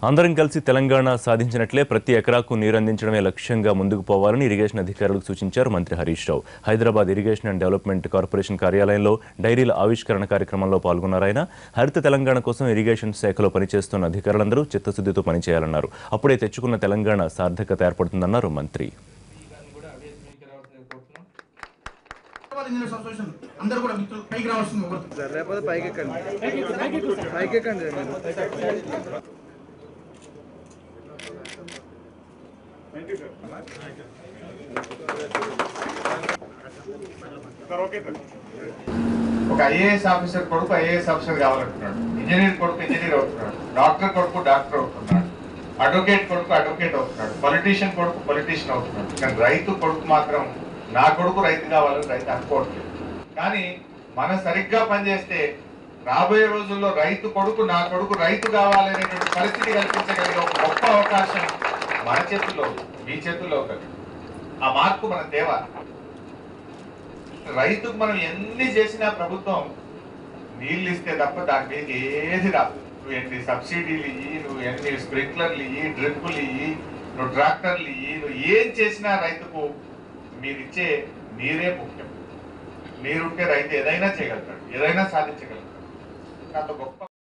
అందరం కలిసి తెలంగాణ సాధించినట్లే ప్రతి ఎకరాకు నీరు అందించడమే లక్ష్యంగా ముందుకు పోవాలని ఇరిగేషన్ అధికారులకు సూచించారు మంత్రి Harish Rao Hyderabad irrigation and development corporation కార్యాలయంలో డైరీల ఆవిష్కరణ కార్యక్రమంలో పాల్గొన్నారు ఆయన హరిత తెలంగాణ కోసం ఇరిగేషన్ శాఖలో పనిచేస్తున్న అధికారులందరూ చిత్తశుద్ధితో పనిచేయాలన్నారు అప్పుడే తెచ్చుకున్న తెలంగాణ సార్థకత ఏర్పడుతుందన్నారు మంత్రి హైదరాబాద్ ఇంజనీర్స్ అసోసియేషన్ అందరూ కూడా మిత్రులు పైకి రావాల్సింది కోరుతున్నాను. సార్ లేకపోతే పైకి ఎక్కండి పైకి ఎక్కండి మీరు ఒక ఐఏఎస్ ఆఫీసర్ కొడుకు ఐఏఎస్ ఆఫీసర్ కావాలంటున్నాడు ఇంజనీర్ కొడుకు ఇంజనీర్ అవుతున్నాడు డాక్టర్ కొడుకు డాక్టర్ అవుతున్నాడు అడ్వకేట్ కొడుకు అడ్వకేట్ అవుతున్నాడు పొలిటీషియన్ కొడుకు పొలిటీషియన్ అవుతున్నాడు కానీ రైతు కొడుకు మాత్రం నా కొడుకు రైతు కావాలని రైతు అనుకోవట్లేదు కానీ మనం సరిగ్గా పనిచేస్తే రాబోయే రోజుల్లో రైతు కొడుకు నా కొడుకు రైతు కావాలనేటువంటి పరిస్థితి కల్పించగలిగే ఒక గొప్ప అవకాశం మన చేతుల్లో ఉంది, మీ చేతుల్లో ఒకటి ఆ మార్పు మనం తేవాలి రైతుకు మనం ఎన్ని చేసినా ప్రభుత్వం నీళ్ళు ఇస్తే తప్ప దాని మీద ఏది రాదు నువ్వు ఎన్ని సబ్సిడీలు ఇయ్యి నువ్వు ఎన్ని స్ప్రింక్లర్లు ఇయ్యి డ్రిప్పులు ఇయ్యి నువ్వు ట్రాక్టర్లు ఇయ్యి నువ్వు ఏం చేసినా రైతుకు మీరు ఇచ్చే నీరే ముఖ్యం నీరుంటే రైతు ఏదైనా చేయగలుగుతాడు ఏదైనా సాధించగలుగుతాడు అంత గొప్ప